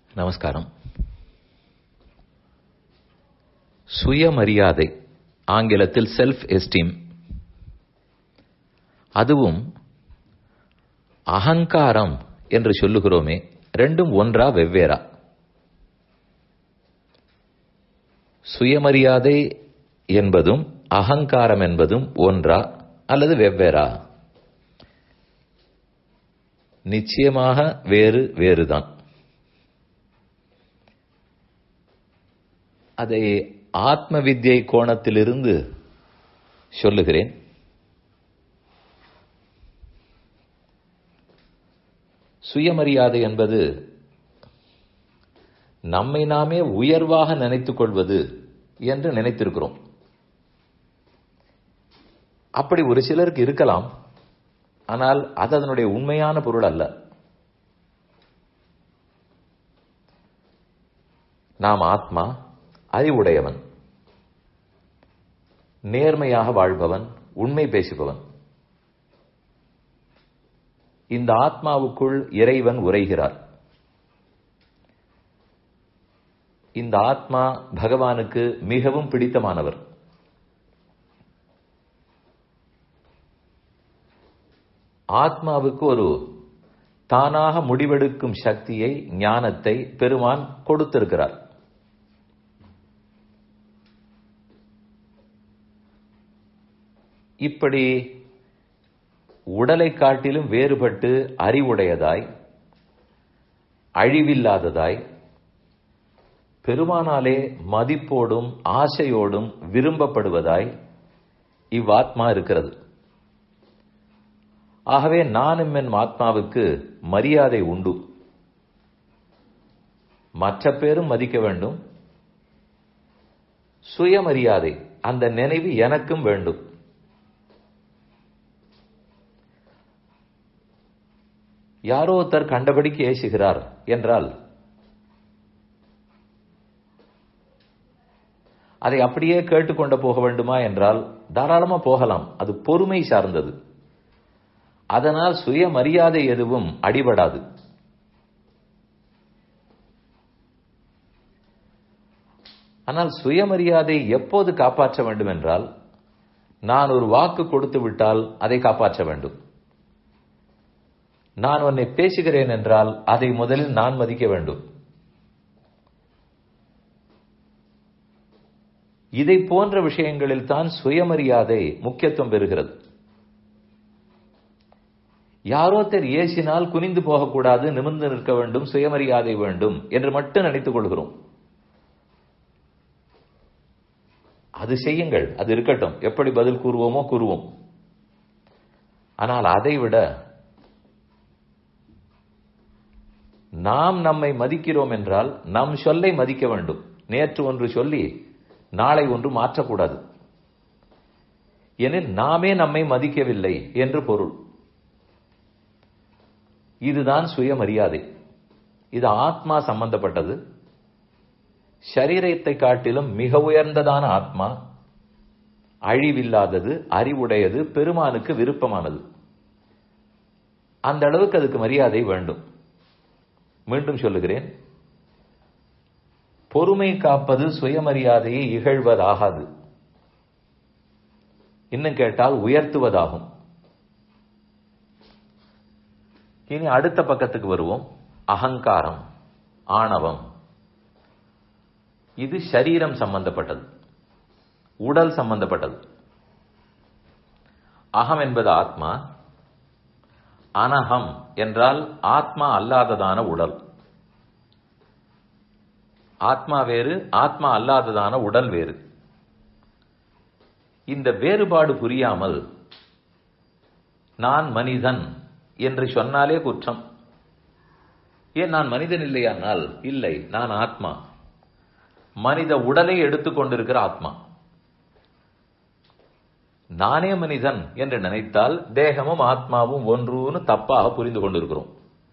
நமஸ்காரம் சுயமரியாதை ஆங்கிலத்தில் செல்ஃப் எஸ்டீம் அதுவும் அகங்காரம் என்று சொல்லுகிறோமே ரெண்டும் ஒன்றா வெவ்வேறா சுயமரியாதை என்பதும் அகங்காரம் என்பதும் ஒன்றா அல்லது வெவ்வேறா நிச்சயமாக வேறு வேறுதான் அதை ஆத்ம வித்யை கோணத்திலிருந்து சொல்லுகிறேன் சுயமரியாதை என்பது நம்மை நாமே உயர்வாக நினைத்துக் கொள்வது என்று நினைத்திருக்கிறோம் அப்படி ஒரு சிலருக்கு இருக்கலாம் ஆனால் அது அதனுடைய உண்மையான பொருள் அல்ல நாம் ஆத்மா அறிவுடையவன் நேர்மையாக வாழ்பவன் உண்மை பேசுபவன் இந்த ஆத்மாவுக்குள் இறைவன் உரைகிறார் இந்த ஆத்மா பகவானுக்கு மிகவும் பிடித்தமானவர் ஆத்மாவுக்கு ஒரு தானாக முடிவெடுக்கும் சக்தியை ஞானத்தை பெருமான் கொடுத்திருக்கிறார் இப்படி உடலை காட்டிலும் வேறுபட்டு அறிவுடையதாய் அழிவில்லாததாய் பெருமானாலே மதிப்போடும் ஆசையோடும் விரும்பப்படுவதாய் இவ்வாத்மா இருக்கிறது ஆகவே நானும் என் ஆத்மாவுக்கு மரியாதை உண்டு மற்ற பேரும் மதிக்க வேண்டும் சுயமரியாதை அந்த நினைவு எனக்கும் வேண்டும் யாரோ ஒருத்தர் கண்டபடிக்கு ஏசுகிறார் என்றால் அதை அப்படியே கேட்டுக்கொண்டு போக வேண்டுமா என்றால் தாராளமா போகலாம் அது பொறுமை சார்ந்தது அதனால் சுயமரியாதை எதுவும் அடிபடாது ஆனால் சுயமரியாதை எப்போது காப்பாற்ற வேண்டும் என்றால் நான் ஒரு வாக்கு கொடுத்து விட்டால் அதை காப்பாற்ற வேண்டும் நான் உன்னை பேசுகிறேன் என்றால் அதை முதலில் நான் மதிக்க வேண்டும் இதை போன்ற விஷயங்களில் தான் சுயமரியாதை முக்கியத்துவம் பெறுகிறது யாரோத்தர் ஏசினால் குனிந்து போகக்கூடாது நிமிர்ந்து நிற்க வேண்டும் சுயமரியாதை வேண்டும் என்று மட்டும் நினைத்துக் கொள்கிறோம் அது செய்யுங்கள் அது இருக்கட்டும் எப்படி பதில் கூறுவோமோ கூறுவோம் ஆனால் அதை விட நாம் நம்மை மதிக்கிறோம் என்றால் நம் சொல்லை மதிக்க வேண்டும் நேற்று ஒன்று சொல்லி நாளை ஒன்று மாற்றக்கூடாது எனில் நாமே நம்மை மதிக்கவில்லை என்று பொருள் இதுதான் சுயமரியாதை இது ஆத்மா சம்பந்தப்பட்டது சரீரத்தை காட்டிலும் மிக உயர்ந்ததான ஆத்மா அழிவில்லாதது அறிவுடையது பெருமானுக்கு விருப்பமானது அந்த அளவுக்கு அதுக்கு மரியாதை வேண்டும் மீண்டும் சொல்லுகிறேன் பொறுமை காப்பது சுயமரியாதையை இகழ்வதாகாது இன்னும் கேட்டால் உயர்த்துவதாகும் இனி அடுத்த பக்கத்துக்கு வருவோம் அகங்காரம் ஆணவம் இது சரீரம் சம்பந்தப்பட்டது உடல் சம்பந்தப்பட்டது அகம் என்பது ஆத்மா அனகம் என்றால் ஆத்மா அல்லாததான உடல் ஆத்மா வேறு ஆத்மா அல்லாததான உடல் வேறு இந்த வேறுபாடு புரியாமல் நான் மனிதன் என்று சொன்னாலே குற்றம் ஏன் நான் மனிதன் இல்லையானால் இல்லை நான் ஆத்மா மனித உடலை எடுத்துக்கொண்டிருக்கிற ஆத்மா நானே மனிதன் என்று நினைத்தால் தேகமும் ஆத்மாவும் ஒன்றுன்னு தப்பாக புரிந்து கொண்டிருக்கிறோம்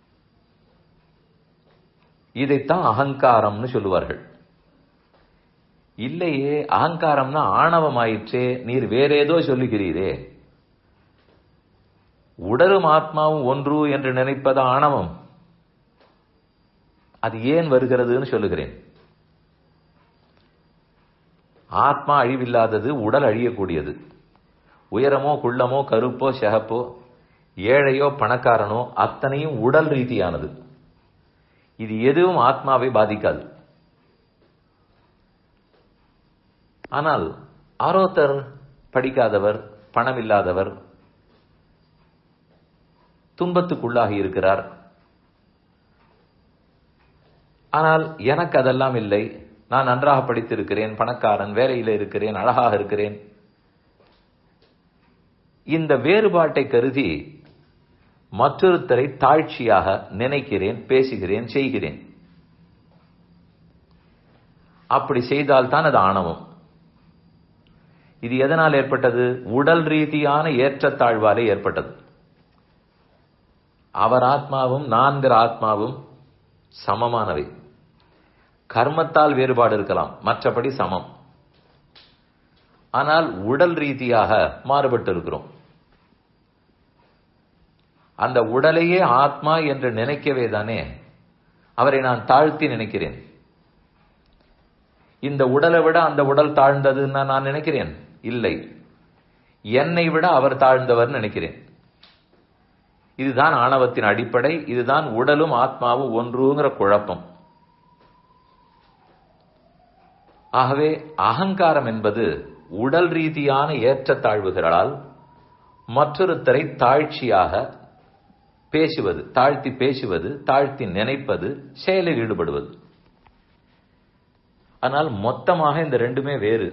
இதைத்தான் அகங்காரம்னு சொல்லுவார்கள் இல்லையே அகங்காரம்னா ஆணவமாயிற்றே நீர் வேறேதோ சொல்லுகிறீரே உடலும் ஆத்மாவும் ஒன்று என்று நினைப்பது ஆணவம் அது ஏன் வருகிறதுன்னு சொல்லுகிறேன் ஆத்மா அழிவில்லாதது உடல் அழியக்கூடியது உயரமோ குள்ளமோ கருப்போ சிகப்போ ஏழையோ பணக்காரனோ அத்தனையும் உடல் ரீதியானது இது எதுவும் ஆத்மாவை பாதிக்காது ஆனால் ஆரோத்தர் படிக்காதவர் பணம் இல்லாதவர் துன்பத்துக்குள்ளாகி இருக்கிறார் ஆனால் எனக்கு அதெல்லாம் இல்லை நான் நன்றாக படித்திருக்கிறேன் பணக்காரன் வேலையில் இருக்கிறேன் அழகாக இருக்கிறேன் இந்த வேறுபாட்டை கருதி மற்றொருத்தரை தாழ்ச்சியாக நினைக்கிறேன் பேசுகிறேன் செய்கிறேன் அப்படி செய்தால்தான் அது ஆணவம் இது எதனால் ஏற்பட்டது உடல் ரீதியான ஏற்றத்தாழ்வாலே ஏற்பட்டது அவர் ஆத்மாவும் நான்கிற ஆத்மாவும் சமமானவை கர்மத்தால் வேறுபாடு இருக்கலாம் மற்றபடி சமம் ஆனால் உடல் ரீதியாக மாறுபட்டு இருக்கிறோம் அந்த உடலையே ஆத்மா என்று நினைக்கவே தானே அவரை நான் தாழ்த்தி நினைக்கிறேன் இந்த உடலை விட அந்த உடல் தாழ்ந்ததுன்னு நான் நினைக்கிறேன் இல்லை என்னை விட அவர் தாழ்ந்தவர் நினைக்கிறேன் இதுதான் ஆணவத்தின் அடிப்படை இதுதான் உடலும் ஆத்மாவும் ஒன்றுங்கிற குழப்பம் ஆகவே அகங்காரம் என்பது உடல் ரீதியான ஏற்றத்தாழ்வுகளால் மற்றொருத்தரை தாழ்ச்சியாக பேசுவது தாழ்த்தி பேசுவது தாழ்த்தி நினைப்பது செயலில் ஈடுபடுவது ஆனால் மொத்தமாக இந்த ரெண்டுமே வேறு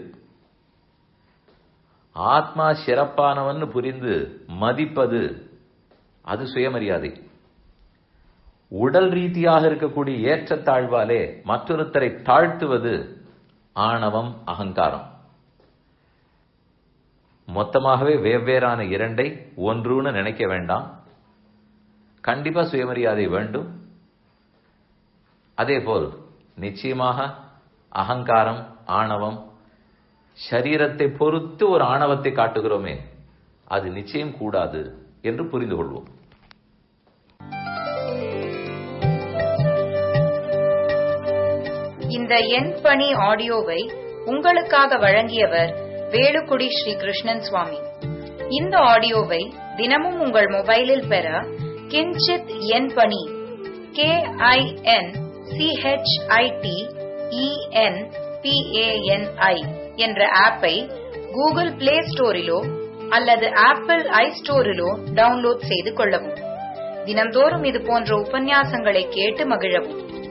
ஆத்மா சிறப்பானவன் புரிந்து மதிப்பது அது சுயமரியாதை உடல் ரீதியாக இருக்கக்கூடிய ஏற்றத்தாழ்வாலே மற்றொருத்தரை தாழ்த்துவது ஆணவம் அகங்காரம் மொத்தமாகவே வெவ்வேறான இரண்டை ஒன்றுன்னு நினைக்க வேண்டாம் கண்டிப்பா சுயமரியாதை வேண்டும் அதேபோல் நிச்சயமாக அகங்காரம் ஆணவம் சரீரத்தை பொறுத்து ஒரு ஆணவத்தை காட்டுகிறோமே அது நிச்சயம் கூடாது என்று புரிந்து கொள்வோம் இந்த எண் பணி ஆடியோவை உங்களுக்காக வழங்கியவர் வேலுக்குடி ஸ்ரீ கிருஷ்ணன் சுவாமி இந்த ஆடியோவை தினமும் உங்கள் மொபைலில் பெற கிஞ்சித் எண் பணி கே ஐ என் சிஹெச்ஐடி இஎன் பிஏஎன்ஐ என்ற ஆப்பை கூகுள் பிளே ஸ்டோரிலோ அல்லது ஆப்பிள் ஐ ஸ்டோரிலோ டவுன்லோட் செய்து கொள்ளவும் தினம்தோறும் இது போன்ற உபன்யாசங்களை கேட்டு மகிழவும்